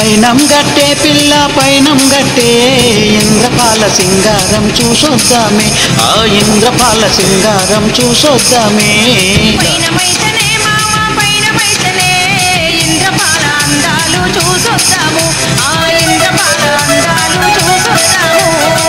పైనం గట్టే పిల్ల పైనం గట్టే ఇంద్రపాల సింగారం చూసొద్దామే ఆ ఇంద్రపాల సింగారం చూసొద్దామే పైనమైతనే మామ పైనమైతనే ఇంద్రపాల అందాలు చూసొద్దాము ఆ ఇంద్రపాల అందాలు చూసొద్దాము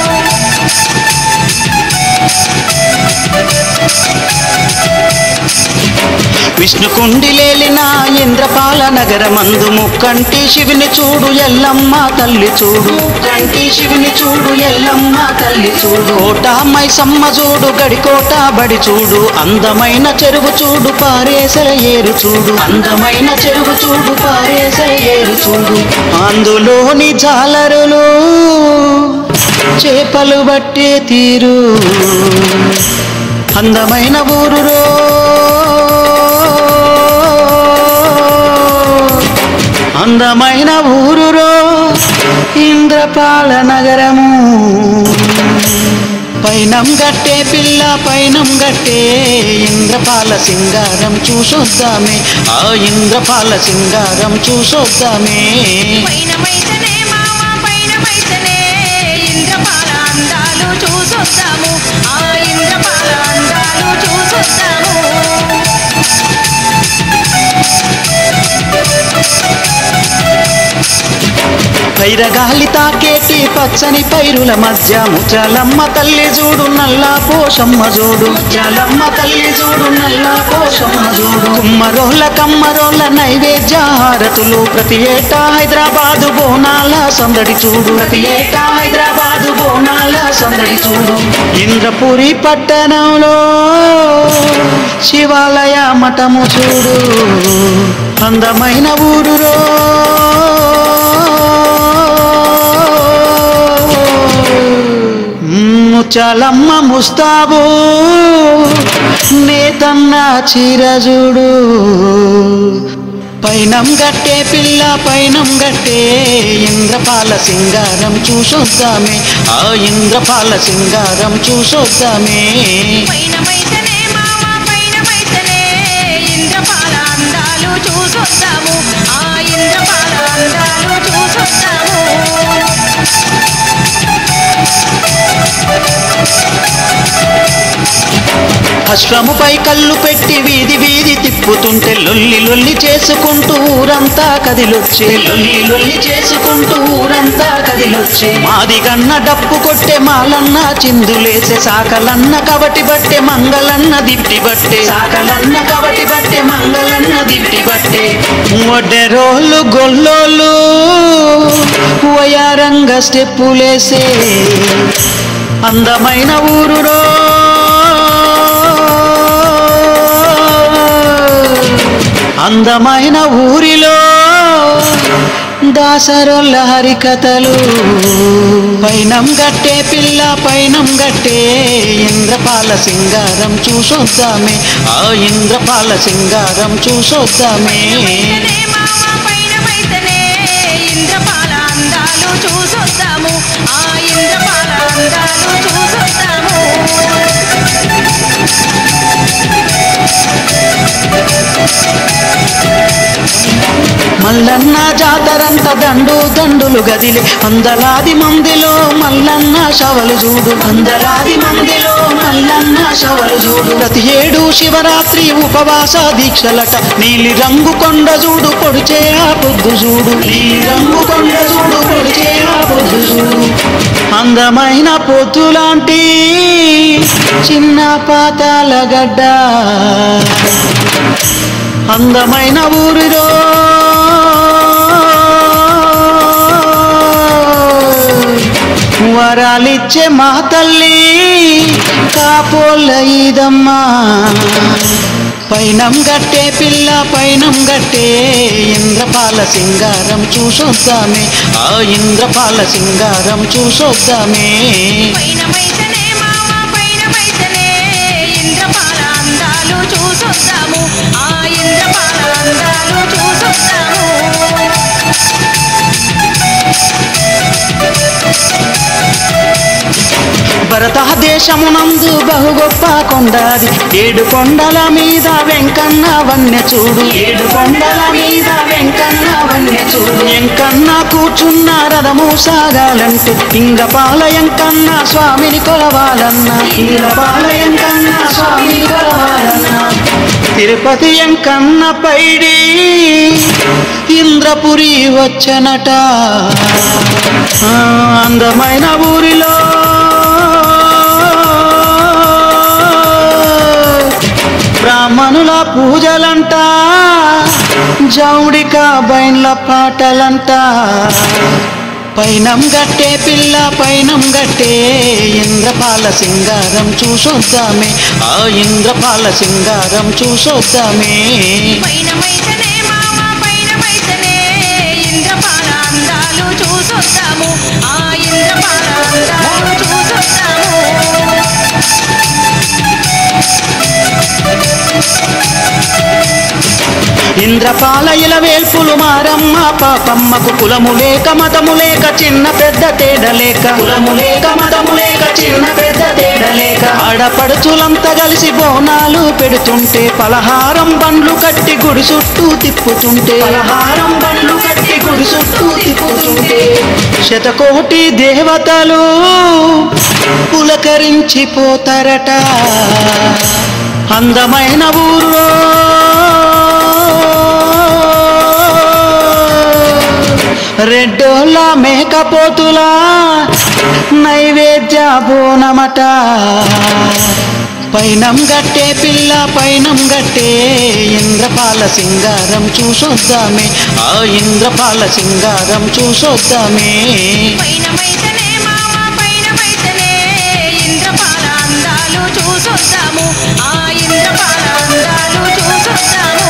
విష్ణు కుండిలేలిన ఇంద్రపాల నగరమందు ముక్కంటి శివుని చూడు ఎల్లమ్మ తల్లి చూడు ముక్కంటి శివుని చూడు ఎల్లమ్మ తల్లి చూడు కోట మైసమ్మ చూడు గడికోట బడి చూడు అందమైన చెరువు చూడు పారేసల ఏరు చూడు అందమైన చెరువు చూడు పారేసల ఏరు చూడు అందులోని జాలరులు చేపలు పట్టే తీరు అందమైన ఊరురో అందమైన ఊరురో ఇంద్రపాల నగరము పైనం గట్టే పిల్ల పైనం గట్టే ఇంద్రపాల సింగారం చూసొద్దామే ఆ ఇంద్రపాల సింగారం చూసొద్దామే పైనమైతనే మామ పైనమైతనే ఇంద్రపాల అందాలు చూసొద్దాము ఆ ఇంద్రపాల అందాలు చూసొద్దాము పైరగాలి తాకేటి పచ్చని పైరుల మధ్య ముత్యాలమ్మ తల్లి చూడు నల్లా పోషమ్మ చూడు ముత్యాలమ్మ తల్లి చూడు నల్లా పోషమ్మ చూడు కుమ్మరోళ్ళ కమ్మరోళ్ళ నైవేద్య హారతులు ప్రతి ఏటా హైదరాబాదు బోనాల సందడి చూడు ప్రతి ఏటా హైదరాబాదు బోనాల సందడి చూడు ఇంద్రపురి పట్టణంలో శివాలయ మఠము చూడు అందమైన ఊరురో ముచ్చాలమ్మ ముస్తాబు నేతన్న చిరజుడు పైనం గట్టే పిల్ల పైనం గట్టే ఇంద్రపాల సింగారం చూసొద్దామే ఆ ఇంద్రపాల సింగారం చూసొద్దామే పైనమైతనే మామ పైనమైతనే ఇంద్రపాల అందాలు చూసొద్దాము ఆ ఇంద్రపాల అందాలు చూసొద్దాము అశ్వముపై కళ్ళు పెట్టి వీధి వీధి తిప్పుతుంటే లొల్లి లొల్లి చేసుకుంటూ ఊరంతా కదిలొచ్చే లొల్లి లొల్లి చేసుకుంటూ ఊరంతా కదిలొచ్చే మాది గన్న డప్పు కొట్టే మాలన్న చిందులేసే సాకలన్న కవటి బట్టే మంగళన్న దిట్టి బట్టే సాకలన్న కవటి బట్టే మంగళన్న దిట్టి బట్టే ఒడ్డెరోళ్ళు గొల్లోళ్ళు వయారంగ స్టెప్పులేసే అందమైన ఊరురో అందమైన ఊరిలో దాసరొల్ల హరికథలు పైనం గట్టే పిల్ల పైనం గట్టే ఇంద్రపాల సింగారం చూసొద్దామే ఆ ఇంద్రపాల సింగారం చూసొద్దామే పైనమైతనే మామ పైనమైతనే ఇంద్రపాల అందాలు చూసొద్దాము ఆ ఇంద్రపాల అందాలు చూసొద్దాము మల్లన్న జాతరంత దండు దండులు గదిలే వందలాది మందిలో మల్లన్న శవలు చూడు వందలాది మందిలో మల్లన్న శవలు చూడు ప్రతి ఏడు శివరాత్రి ఉపవాస దీక్షలట నీలి రంగు కొండ చూడు పొడిచే ఆ పొద్దు చూడు నీలి రంగు కొండ చూడు పొడిచే ఆ పొద్దు చూడు అందమైన పొద్దులాంటి చిన్న పాతాల గడ్డ అందమైన ఊరిలో వరాలిచ్చే మా తల్లి కాపోళ్ళ ఈదమ్మా పైనం గట్టే పిల్ల పైనం గట్టే ఇంద్రపాల సింగారం చూసొద్దామే ఆ ఇంద్రపాల సింగారం చూసొద్దామే పైనమైతనే మామ పైనమైతనే ఇంద్రపాల అందాలు చూసొద్దాము ఆ ఇంద్రపాల అందాలు చూసొద్దాము భారతదేశమునందు బహు గొప్ప కొండది ఏడు కొండల మీద వెంకన్న వన్నె చూడు ఏడు కొండల మీద వెంకన్న వన్నె చూడు ఎంకన్న కూర్చున్న రథము సాగాలంటే ఇంద్రపాలయంకన్న స్వామిని కొలవాలన్నా ఇంద్రపాలయంకన్న స్వామిని కొలవాలన్నా తిరుపతి ఎంకన్న పైడి ఇంద్రపురి వచ్చనట ఆ, అందమైన ఊరిలో బ్రాహ్మణుల పూజలంట జౌడిక బైన్ల పాటలంట పైనం గట్టే పిల్ల పైనం గట్టే ఇంద్రపాల సింగారం చూసొద్దామే ఆ ఇంద్రపాల సింగారం చూసొద్దామే పైనమైతనే మామ పైనమైతనే ఇంద్రపాల అందాలు చూసొద్దాము ఆ ఇంద్రపాల అందాలు చూసొద్దాము ఇంద్రపాల ఇలవేల్పులు మారమ్మ పాపమ్మకు కులము లేక మతము లేక చిన్న పెద్ద తేడ లేక కులము లేక మతము లేక చిన్న పెద్ద తేడ లేక ఆడపడుచులంతా కలిసి బోనాలు పెడుతుంటే పలహారం బండ్లు కట్టి గుడి చుట్టూ తిప్పుతుంటే పలహారం బండ్లు కట్టి గుడి చుట్టూ తిప్పుతుంటే శతకోటి దేవతలు పులకరించిపోతారట అందమైన ఊర్లో రెడ్డోళ్ళ మేకపోతులా నైవేద్య బోనమట పైనం గట్టే పిల్ల పైనం గట్టే ఇంద్రపాల సింగారం చూసొద్దామే ఆ ఇంద్రపాల సింగారం చూసొద్దామే పైనమైతనే మామ పైనమైతనే ఇంద్రపాల అందాలు చూసొద్దాము ఆ ఇంద్రపాల అందాలు చూసొద్దాము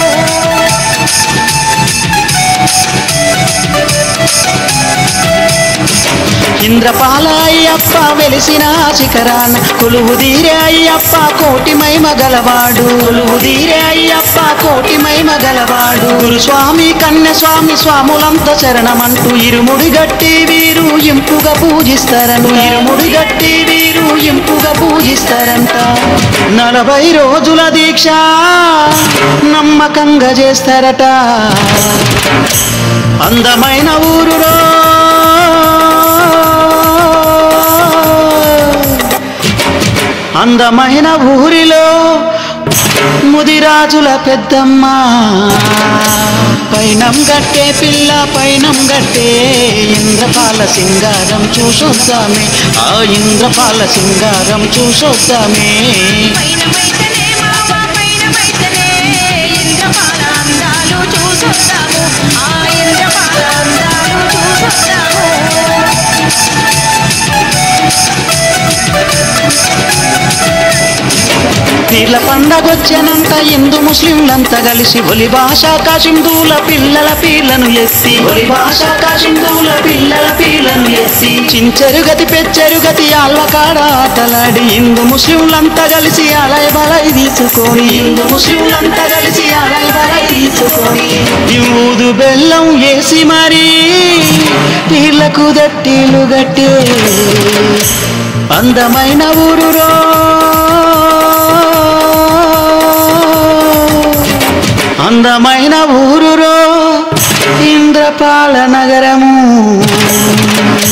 ఇంద్రపాల అయ్యప్ప వెలిసిన శిఖరాన కొలువు తీరే అయ్యప్ప కోటి మైమ గలవాడు కొలువు తీరే అయ్యప్ప కోటి మైమ గలవాడు గురుస్వామి కన్యస్వామి స్వాములంత శరణమంటూ ఇరుముడి గట్టి వీరు ఇంపుగా పూజిస్తారను ఇరుముడి గట్టి వీరు ఇంపుగా పూజిస్తారంట నలభై రోజుల దీక్ష నమ్మకంగా చేస్తారట అందమైన ఊరులో అందమైన ఊరిలో ముదిరాజుల పెద్దమ్మ పైనం గట్టే పిల్ల పైనం గట్టే ఇంద్రపాల సింగారం చూసొద్దామే ఆ ఇంద్రపాల సింగారం చూసొద్దామే పైనమైతనే మామ పైనమైతనే ఇంద్రపాల అందాలు చూసొద్దాము ఆ ఇంద్రపాల అందాలు చూసొద్దాము పీర్ల పండగొచ్చనంత హిందూ ముస్లింలంతా కలిసి ఒలి భాష కాశిందూల పిల్లల పీర్లను ఎత్తి ఒలి భాష కాశిందూల పిల్లల పీర్లను ఎత్తి చించెరు గతి పెచ్చరు గతి ఆల్వకాడ ఆటలాడి హిందూ ముస్లింలంతా కలిసి అలయ బలై తీసుకొని హిందూ ముస్లింలంతా కలిసి అలయ బలై తీసుకొని ఊదు బెల్లం వేసి మరి పీర్లకు దట్టీలు గట్టే అందమైన ఊరురో అందమైన ఊరురో ఇంద్రపాల నగరము